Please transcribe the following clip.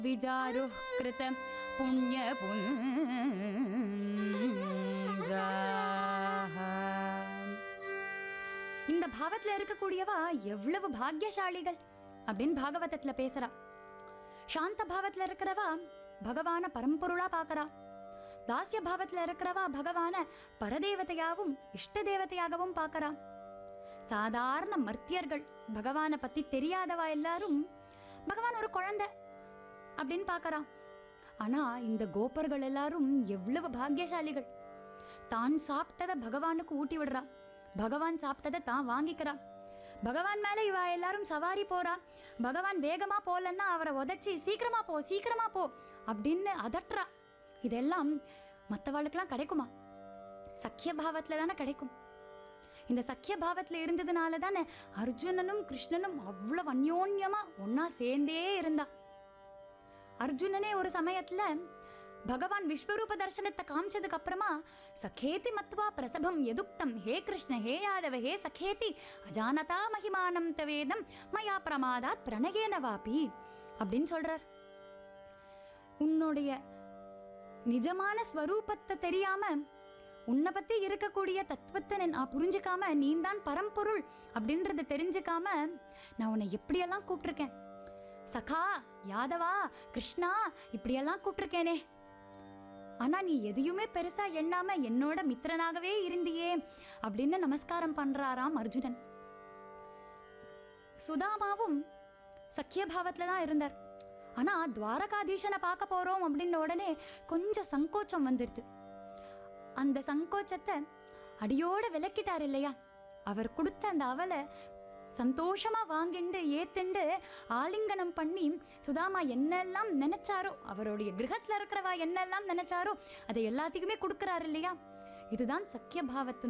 विजारुः कृत புண்ணியபுஞ்சாக இந்த பாவத்துல இருக்கக்கூடியவா எவ்வளவு பாக்கியசாலிகள் அப்படின்னு பாகவதத்துல பேசுறா சாந்த பாவத்துல இருக்கிறவா பகவான பரம்பொருளா பார்க்கறா தாஸ்ய பாவத்துல இருக்கிறவா பகவான பரதேவதையாவும் இஷ்ட தேவதையாகவும் பார்க்கறா சாதாரண மர்த்தியர்கள் பகவானை பத்தி தெரியாதவா எல்லாரும் பகவான் ஒரு குழந்தை அப்படின்னு பார்க்கறா ஆனா இந்த கோபர்கள் எல்லாரும் எவ்வளவு பாக்கியசாலிகள் தான் சாப்பிட்டதை பகவானுக்கு ஊட்டி விடுறா பகவான் சாப்பிட்டதை தான் வாங்கிக்கிறா பகவான் மேல இவ எல்லாரும் சவாரி போறா பகவான் வேகமா போலன்னா அவரை உதைச்சி சீக்கிரமா போ சீக்கிரமா போ அப்படின்னு அதட்டுறா இதெல்லாம் மற்றவாளுக்கெல்லாம் கிடைக்குமா சக்கிய பாவத்துல தானே கிடைக்கும் இந்த சக்கிய பாவத்துல இருந்ததுனால தானே அர்ஜுனனும் கிருஷ்ணனும் அவ்வளவு அந்யோன்யமா ஒன்னா சேர்ந்தே இருந்தா அர்ஜுனனே ஒரு சமயத்துல பகவான் விஸ்வரூப தர்சனத்தை காமிச்சதுக்கு அப்புறமா சகேதி மத்வா பிரசபம் எதுக்தம் ஹே கிருஷ்ண ஹே யாதவ ஹே சகேதி அஜானதா மகிமானம் தவேதம் மயா பிரமாதாத் பிரணயேன வாபி அப்படின்னு சொல்றார் உன்னுடைய நிஜமான ஸ்வரூபத்தை தெரியாம உன்னை பத்தி இருக்கக்கூடிய தத்துவத்தை நான் புரிஞ்சுக்காம நீந்தான் பரம்பொருள் அப்படின்றத தெரிஞ்சுக்காம நான் உன்னை எப்படியெல்லாம் கூப்பிட்டிருக்கேன் சகா யாதவா கிருஷ்ணா இப்படியெல்லாம் கூப்பிட்டிருக்கேனே ஆனா நீ எதையுமே பெருசா எண்ணாம என்னோட மித்திரனாகவே இருந்தியே அப்படின்னு நமஸ்காரம் பண்றாராம் அர்ஜுனன் சுதாமாவும் சக்கிய பாவத்துல தான் இருந்தார் ஆனா துவாரகாதீசனை பார்க்க போறோம் அப்படின்ன உடனே கொஞ்சம் சங்கோச்சம் வந்துடுது அந்த சங்கோச்சத்தை அடியோட விலக்கிட்டார் இல்லையா அவர் கொடுத்த அந்த அவலை சந்தோஷமா வாங்கிண்டு ஏத்துண்டு ஆலிங்கனம் பண்ணி சுதாமா என்னெல்லாம் நினைச்சாரோ அவருடைய கிரகத்துல இருக்கிறவா என்னெல்லாம் நினைச்சாரோ அதை எல்லாத்துக்குமே கொடுக்கறாரு இல்லையா இதுதான் சக்கிய பாவத்தின்